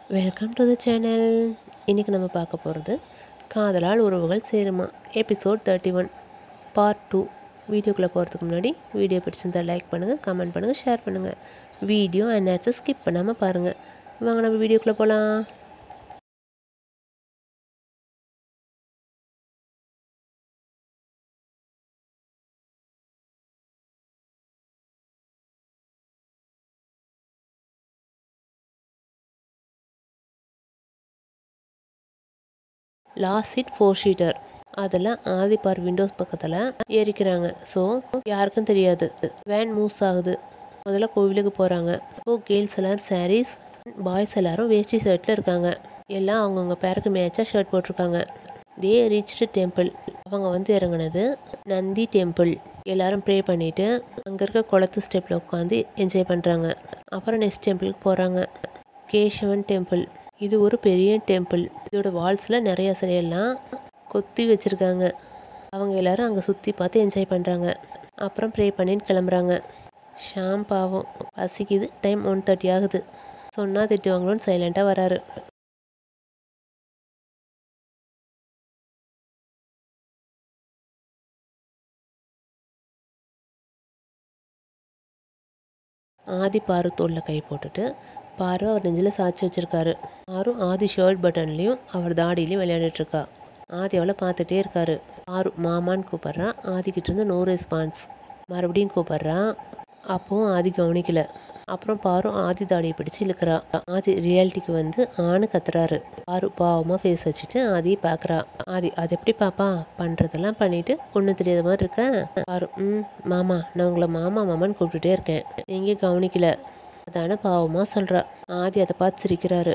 Welcome to the channel இன்றைக்கி நம்ம பார்க்க போகிறது காதலால் உறவுகள் சேருமா episode thirty one part two வீடியோக்குள்ளே போகிறதுக்கு முன்னாடி வீடியோ பிடிச்சிருந்தா லைக் பண்ணுங்கள் கமெண்ட் பண்ணுங்கள் ஷேர் பண்ணுங்கள் வீடியோ அண்ட் ஆட்ஸை ஸ்கிப் பண்ணாமல் பாருங்கள் வாங்க நம்ம வீடியோக்குள்ளே போகலாம் லாஸ்ட் சீட் ஃபோர் ஷீட்டர் அதில் ஆதிப்பார் விண்டோஸ் பக்கத்தில் ஏறிக்கிறாங்க ஸோ யாருக்கும் தெரியாது வேன் மூவ்ஸ் ஆகுது முதல்ல கோவிலுக்கு போகிறாங்க ஸோ கேர்ள்ஸ் எல்லோரும் சாரீஸ் பாய்ஸ் எல்லாரும் வேஷ்டி ஷர்ட்டில் இருக்காங்க எல்லாம் அவங்கவுங்க பேருக்கு மேட்சாக ஷர்ட் போட்டிருக்காங்க தே ரீச்டு டெம்பிள் அவங்க வந்து இறங்குனது நந்தி டெம்பிள் எல்லாரும் ப்ரே பண்ணிவிட்டு அங்கே இருக்க குளத்து ஸ்டெப்பில் உட்காந்து என்ஜாய் பண்ணுறாங்க அப்புறம் நெக்ஸ்ட் டெம்பிளுக்கு போகிறாங்க கேசவன் டெம்பிள் இது ஒரு பெரிய டெம்பிள் இதோட வால்ஸில் நிறைய சிலையெல்லாம் கொத்தி வச்சுருக்காங்க அவங்க எல்லாரும் அங்கே சுற்றி பார்த்து என்ஜாய் பண்ணுறாங்க அப்புறம் ப்ரே பண்ணின்னு கிளம்புறாங்க ஷாம் பாவம் பசிக்குது டைம் ஒன் தேர்ட்டி ஆகுது சொன்னால் திட்டுவாங்களோன்னு சைலண்ட்டாக வராரு ஆதி பாரு தோளில் கை போட்டுட்டு பாரு அவர் நெஞ்சில் சாய்ச்சி வச்சிருக்காரு பாரு ஆதி ஷர்ட் பட்டன்லேயும் அவர் தாடியிலையும் விளையாடிட்டு இருக்கா ஆதி அவளை பார்த்துட்டே இருக்காரு பாரு மாமான்னு கூப்பிட்றான் ஆதிக்கிட்ட இருந்து நோ ரெஸ்பான்ஸ் மறுபடியும் கூப்பிட்றான் அப்போவும் ஆதி கவனிக்கல அப்புறம் பாரு ஆதி தாடியை பிடிச்சு இழுக்கிறா ஆதி ரியாலிட்டிக்கு வந்து ஆணு கத்துறாரு பாரு பாவமாக ஃபேஸ் வச்சுட்டு ஆதியை பார்க்குறா ஆதி அது எப்படி பாப்பா பண்ணுறதெல்லாம் பண்ணிட்டு ஒன்றும் தெரியாத மாதிரி இருக்கேன் பாரு ம் மாமா நான் உங்களை மாமா மாமான்னு கூப்பிட்டுட்டே இருக்கேன் நீங்கள் கவனிக்கல அதான பாவமாக சொல்கிறா ஆதி அதை பார்த்து சிரிக்கிறாரு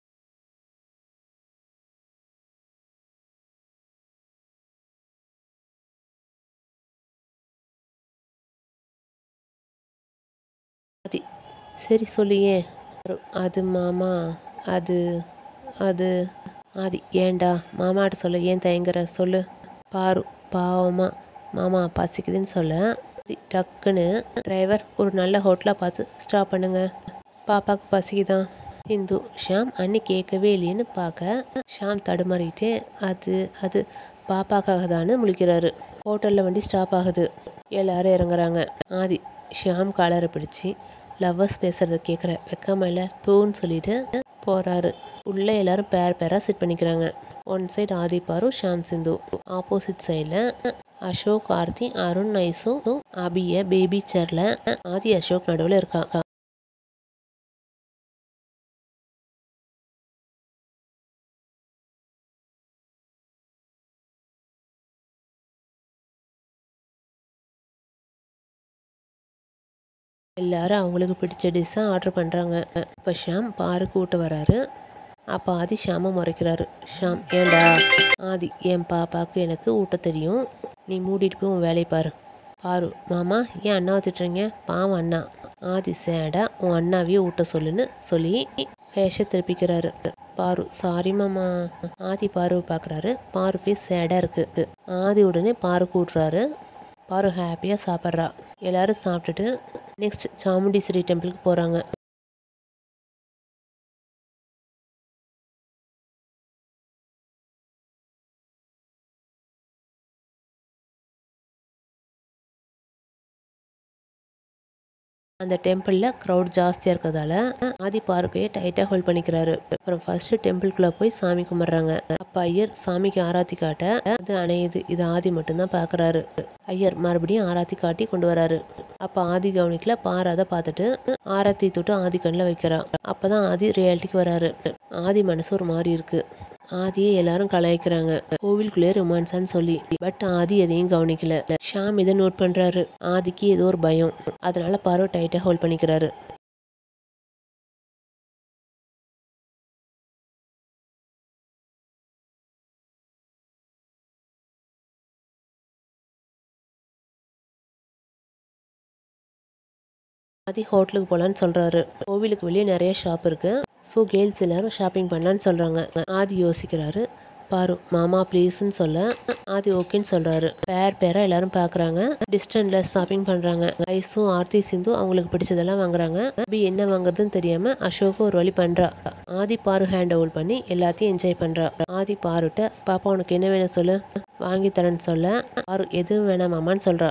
ஆதி சரி சொல்லு ஏன் அது மாமா அது அது ஆதி ஏன்டா மாமாட்ட சொல்ல ஏன் தயங்குற சொல்லு பாரு பாவமா மாமா பசிக்குதுன்னு சொல்ல ஆதி டக்குன்னு டிரைவர் ஒரு நல்ல ஹோட்டலாக பார்த்து ஸ்டாப் பண்ணுங்க பாப்பாவுக்கு பசிக்குதான் இந்து ஷாம் அன்னி கேட்கவே இல்லைன்னு பார்க்க ஷாம் தடுமாறிட்டே அது அது பாப்பாக்காக தானே முழிக்கிறாரு ஹோட்டலில் வண்டி ஸ்டாப் ஆகுது எல்லாரும் இறங்குறாங்க ஆதி ஷாம் காலரை பிடிச்சி லவ்வர்ஸ் பேசுகிறத கேட்குற வெக்கமில்ல பூன்னு சொல்லிட்டு போகிறாரு உள்ளே எல்லாரும் பேர் பேராக சிட் பண்ணிக்கிறாங்க ஒன் சைடு ஆதி பாரு ஷாம் சிந்து ஆப்போசிட் சைடில் அசோக் ஆர்த்தி அருண் நைசு அபிய பேபி சேரில் ஆதி அசோக் நடுவில் இருக்கா எல்லாரும் அவங்களுக்கு பிடிச்ச டிஷ்ஷை ஆர்டர் பண்ணுறாங்க இப்போ ஷாம் பாரு கூட்டு வராரு அப்போ ஆதி ஷாமை முறைக்கிறாரு ஷாம் ஏண்டா ஆதி என் பாப்பாவுக்கு எனக்கு ஊட்ட தெரியும் நீ மூடிட்டு போய் உன் வேலையை பாரு பாரு மாமா ஏன் அண்ணாவை திட்டுறீங்க பாவம் அண்ணா ஆதி சேடா உன் அண்ணாவையே ஊட்ட சொல்லுன்னு சொல்லி ஃபேஷை திருப்பிக்கிறாரு பாரு சாரி மாமா ஆதி பாருவை பார்க்குறாரு பாரு ஃபேஸ் சேடாக இருக்குது ஆதி உடனே பாரு கூட்டுறாரு பாரு ஹாப்பியாக சாப்பிட்றா எல்லாரும் சாப்பிட்டுட்டு நெக்ஸ்ட் சாமுண்டீஸ்வரி டெம்பிளுக்கு போகிறாங்க அந்த டெம்பிளில் க்ரௌட் ஜாஸ்தியாக இருக்கிறதால ஆதி பார்க்கையே டைட்டாக ஹோல்ட் பண்ணிக்கிறாரு அப்புறம் ஃபர்ஸ்ட் டெம்பிள்குள்ளே போய் சாமி கும்பிட்றாங்க அப்போ ஐயர் சாமிக்கு ஆராத்தி காட்ட அது அணையுது இது ஆதி மட்டும்தான் பார்க்குறாரு ஐயர் மறுபடியும் ஆராத்தி காட்டி கொண்டு வராரு அப்போ ஆதி கவனிக்கல பாரு அதை பார்த்துட்டு ஆராத்தி தொட்டு ஆதி கண்ணில் வைக்கிறான் அப்போ தான் ஆதி ரியாலிட்டிக்கு வராரு ஆதி மனசு ஒரு மாதிரி இருக்கு ஆதியை எல்லாரும் கலாய்க்கிறாங்க கோவிலுக்குள்ளே ரொமான்ஸான்னு சொல்லி பட் ஆதி எதையும் கவனிக்கல ஷாம் இதை நோட் பண்றாரு ஆதிக்கு ஏதோ ஒரு பயம் அதனால பாரு டைட்டா ஹோல்ட் பண்ணிக்கிறாரு ஆதி ஹோட்டலுக்கு போகலான்னு சொல்கிறாரு கோவிலுக்கு வெளியே நிறைய ஷாப் இருக்குது ஸோ கேர்ள்ஸ் எல்லாரும் ஷாப்பிங் பண்ணலான்னு சொல்கிறாங்க ஆதி யோசிக்கிறாரு பாரு மாமா ப்ளீஸ்ன்னு சொல்ல ஆதி ஓகேன்னு சொல்கிறாரு பேர் பேராக எல்லாரும் பார்க்குறாங்க டிஸ்டன்ட்ல ஷாப்பிங் பண்ணுறாங்க ஐஸும் ஆர்த்தி சிந்து அவங்களுக்கு பிடிச்சதெல்லாம் வாங்குறாங்க அபி என்ன வாங்குறதுன்னு தெரியாமல் அசோக்கு ஒரு வழி பண்ணுறா ஆதி பாரு ஹேண்ட் ஓல் பண்ணி எல்லாத்தையும் என்ஜாய் பண்ணுறா ஆதி பாருட்ட பாப்பா உனக்கு என்ன வேணும் சொல்லு வாங்கி தரேன்னு சொல்ல பாரு எதுவும் வேணாம் மாமான்னு சொல்கிறா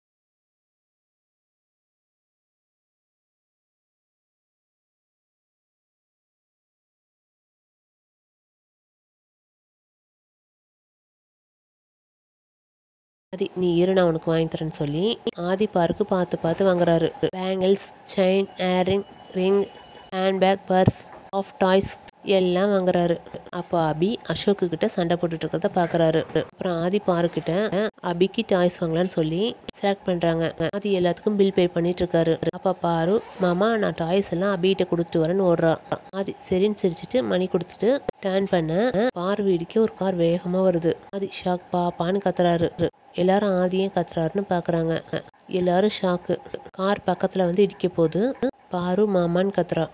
ஆதி நீ இரு நான் உனக்கு வாங்கி தரேன்னு சொல்லி ஆதி பார்க்கு பார்த்து பார்த்து வாங்குறாரு bangles chain earring ring handbag purse of toys எல்லாம் வாங்குறாரு அப்போ அபி அசோக்கு கிட்ட சண்டை போட்டுட்டு இருக்கிறத பாக்குறாரு அப்புறம் ஆதி பாருக்கிட்ட அபிக்கு டாய்ஸ் வாங்கலாம்னு சொல்லி செலக்ட் பண்றாங்க ஆதி எல்லாத்துக்கும் பில் பே பண்ணிட்டு இருக்காரு அப்ப பாரு மாமா நான் டாய்ஸ் எல்லாம் அபிகிட்ட கொடுத்து வரேன்னு ஓடுறா ஆதி சரின்னு சிரிச்சிட்டு மணி கொடுத்துட்டு டேர்ன் பண்ண பார் வீடுக்கு ஒரு கார் வேகமா வருது ஆதி ஷாக் பாப்பான்னு கத்துறாரு எல்லாரும் ஆதியே கத்துறாருன்னு பாக்குறாங்க எல்லாரும் ஷாக்கு கார் பக்கத்துல வந்து இடிக்க போகுது பாரு மாமான்னு கத்துறா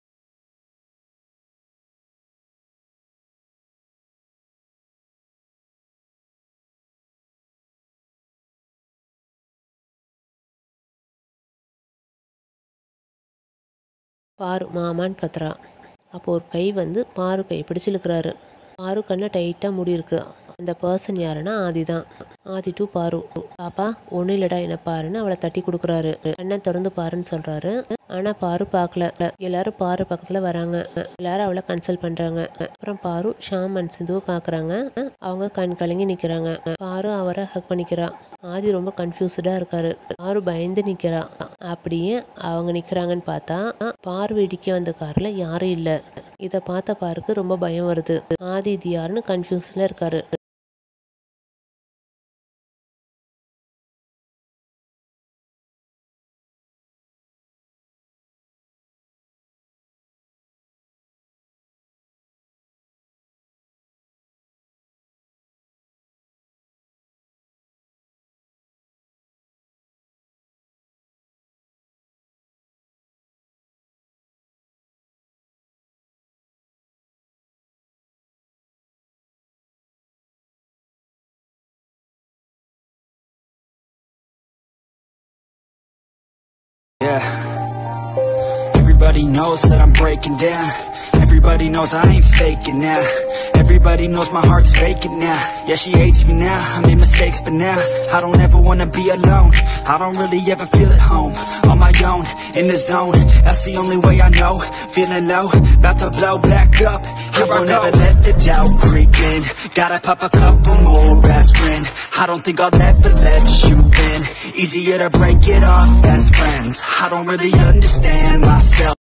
பாரு மாமான்னு கத்துறா அப்போ ஒரு கை வந்து பாரு கை பிடிச்சு இழுக்கிறாரு பாரு கண்ணில் டைட்டாக முடி இருக்கு அந்த பர்சன் யாருன்னா ஆதி தான் ஆதி டூ பாரு பாப்பா ஒன்றும் இல்லடா என்ன பாருன்னு அவளை தட்டி கொடுக்குறாரு கண்ணை திறந்து பாருன்னு சொல்றாரு ஆனா பாரு பார்க்கல எல்லாரும் பாரு பக்கத்துல வராங்க எல்லாரும் அவளை கன்சல்ட் பண்றாங்க அப்புறம் பாரு ஷாம் அண்ட் சிந்துவை பாக்குறாங்க அவங்க கண் கலங்கி நிக்கிறாங்க பாரு அவரை ஹக் பண்ணிக்கிறா ஆதி ரொம்ப கன்ஃபியூஸ்டா இருக்காரு பாரு பயந்து நிக்கிறா அப்படியே அவங்க நிக்கிறாங்கன்னு பார்த்தா பாரு இடிக்க வந்த கார்ல யாரும் இல்ல இத பார்த்த பாருக்கு ரொம்ப பயம் வருது ஆதி இது யாருன்னு கன்ஃபியூஸ்ல இருக்காரு Yeah. Everybody knows that I'm breaking down. Everybody knows I ain't faking now. Everybody knows my heart's vacant now. Yeah, she hates me now. I made mistakes, but now I don't ever wanna be alone. I don't really ever feel at home. On my own, in the zone. That's the only way I know. Feeling low, about to blow back up. I won't ever let the doubt creep in. Gotta pop a couple more aspirin. I don't think I'll ever let you in. Easier to break it off best friends. I don't really understand myself.